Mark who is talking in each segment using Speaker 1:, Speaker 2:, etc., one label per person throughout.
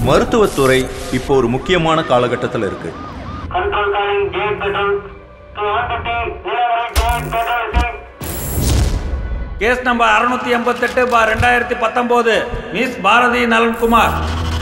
Speaker 1: மருத்துவத்துறை இப்போ ஒரு முக்கியமான காலகட்டத்தில் இருக்கு
Speaker 2: control calling Jade Petrol to on duty நிலவரை Jade Petrol team.
Speaker 3: Case number அறுநூத்தி எண்பத்தெட்டு பார் ரெண்டாயிரத்தி பத்தொம்போது மிஸ் பாரதி நலன்குமார்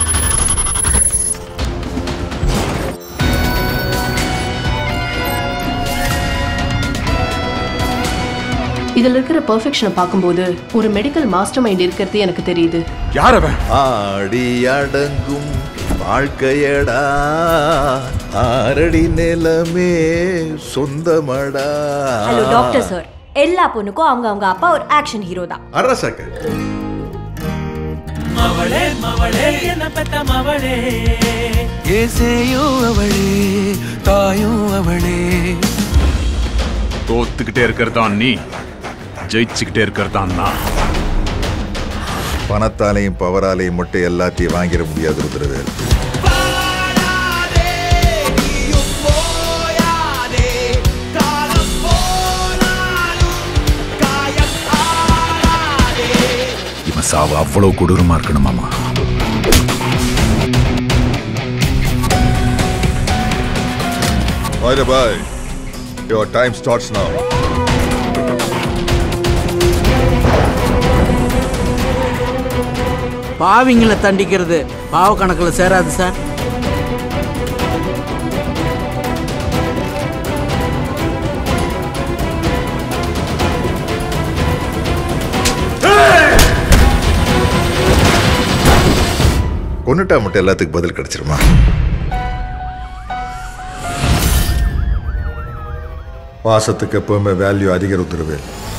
Speaker 4: இதுல இருக்கிற பெர்ஃபெக்ஷனை பார்க்கும்போது ஒரு மெடிக்கல் மாஸ்டர் மைண்ட் இருக்கிறது எனக்கு தெரியுது
Speaker 5: யார் அவன்
Speaker 6: ஆடி அடங்கும் வாழ்க்கையடா ஆரடி நிலமே சொந்தமடா
Speaker 7: ஹலோ டாக்டர் சார் எல்லா பொண்ணுக்கும் அவங்க அவங்க அப்பா ஒரு ஆக்ஷன் ஹீரோ தான்
Speaker 6: அரசக்க
Speaker 8: மவளே மவளே என்ன பெத்த மவளே ஏசேயும் அவளே தாயும் அவளே
Speaker 5: தோத்துக்கிட்டே இருக்கிறதான் நீ ஜெயிச்சுக்கிட்டே இருக்கிறதான் நான்
Speaker 6: பணத்தாலையும் பவராலையும் மட்டும் எல்லாத்தையும் வாங்கிட முடியாது ருத்ரவேல்
Speaker 5: இவன் சாவு அவ்வளவு கொடூரமா இருக்கணுமாமா
Speaker 6: Bye bye. Your time starts now.
Speaker 9: பாவிங்களை தண்டிக்கிறது பாவ கணக்கில் சேராது சார்
Speaker 6: கொன்னுட்டா மட்டும் எல்லாத்துக்கும் பதில் கிடைச்சிருமா பாசத்துக்கு எப்பவுமே வேல்யூ அதிக ருத்ரவேல்